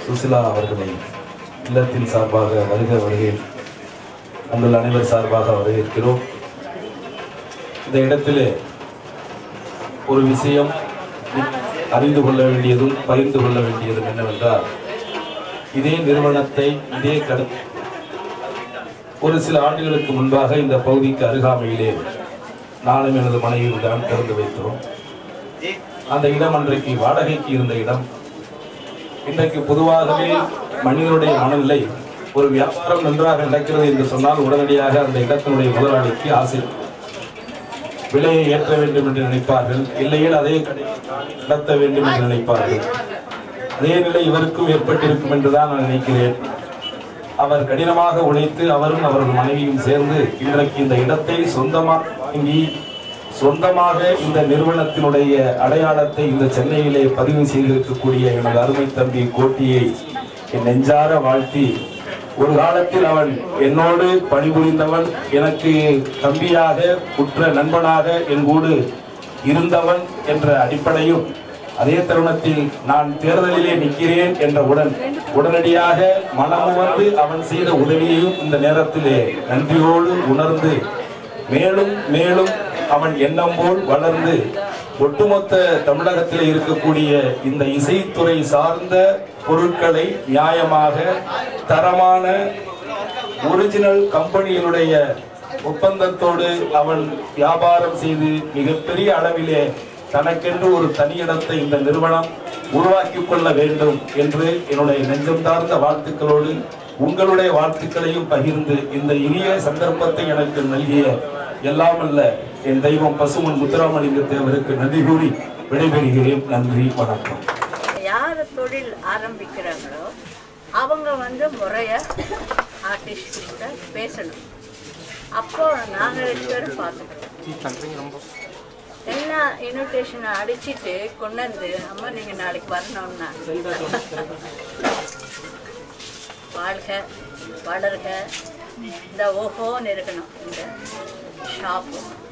சுசிலா அவர்களை இல்லத்தின் சார்பாக வருக வருகிறேன் உங்கள் அனைவர் சார்பாக வரவேற்கிறோம் இந்த இடத்திலே ஒரு விஷயம் அறிந்து கொள்ள வேண்டியதும் பகிர்ந்து கொள்ள வேண்டியதும் என்னவென்றால் இதே நிறுவனத்தை இதே கடு ஒரு சில ஆண்டுகளுக்கு முன்பாக இந்த பகுதிக்கு அருகாமையிலே நானும் எனது மனைவியும் தான் திறந்து வைத்தோம் அந்த இடம் அன்றைக்கு வாடகைக்கு இருந்த இடம் இன்றைக்கு பொதுவாகவே மனிதனுடைய மனநிலை ஒரு வியாபாரம் நன்றாக நடக்கிறது என்று சொன்னால் உடனடியாக அந்த இடத்தினுடைய முதலாளிக்கு ஆசை விலையை ஏற்ற வேண்டும் என்று நினைப்பார்கள் இல்லையில் அதே கடையை நடத்த வேண்டும் என்று நினைப்பார்கள் அதே நிலை இவருக்கும் ஏற்பட்டிருக்கும் என்றுதான் நான் நினைக்கிறேன் அவர் கடினமாக உழைத்து அவரும் அவரது மனைவியும் சேர்ந்து இன்றைக்கு இந்த இடத்தை சொந்தமாக வாங்கி சொந்தமாக இந்த நிறுவனத்தினுடைய அடையாளத்தை இந்த சென்னையிலே பதிவு செய்திருக்கக்கூடிய எனது அருமை தம்பி கோட்டியை என் நெஞ்சார வாழ்த்தி ஒரு காலத்தில் அவன் என்னோடு பணிபுரிந்தவன் எனக்கு தம்பியாக உற்ற நண்பனாக என் கூடு இருந்தவன் என்ற அடிப்படையும் அதே தருணத்தில் நான் தேர்தலிலே நிற்கிறேன் என்றவுடன் உடனடியாக மனம் வந்து அவன் செய்த உதவியையும் இந்த நேரத்திலே நன்றியோடு உணர்ந்து மேலும் மேலும் அவன் எண்ணம் போல் வளர்ந்து ஒட்டுமொத்த தமிழகத்தில் இருக்கக்கூடிய இந்த இசைத்துறை சார்ந்த பொருட்களை நியாயமாக தரமான ஒரிஜினல் கம்பெனியினுடைய ஒப்பந்தத்தோடு அவன் வியாபாரம் செய்து மிகப்பெரிய அளவிலே தனக்கென்று ஒரு தனி இடத்தை இந்த நிறுவனம் உருவாக்கிக் கொள்ள வேண்டும் என்று என்னுடைய நெஞ்சம் சார்ந்த வாழ்த்துக்களோடு உங்களுடைய வாழ்த்துக்களையும் பகிர்ந்து இந்த இனிய சந்தர்ப்பத்தை எனக்கு நல்கிய எல்லாம் அல்ல என் தெய்வம் பசுமன் முத்துராமலிங்க தேவருக்கு நன்றி கூறி விடைபெறுகிறேன் நன்றி வணக்கம் யார் தொழில் ஆரம்பிக்கிறாங்களோ அவங்க வந்து முறைய ஆர்டிஸ்ட் கிட்ட பேசணும் அப்போ நாங்கள் ரெண்டு பேரும் பார்த்துக்கிறோம் என்ன இன்விடேஷன் அடிச்சிட்டு கொண்டு வந்து அம்மா நீங்கள் நாளைக்கு வரணும்னா வாழ்க வளர்க இந்த ஓஹோன்னு இருக்கணும் இந்த ஷாப்பு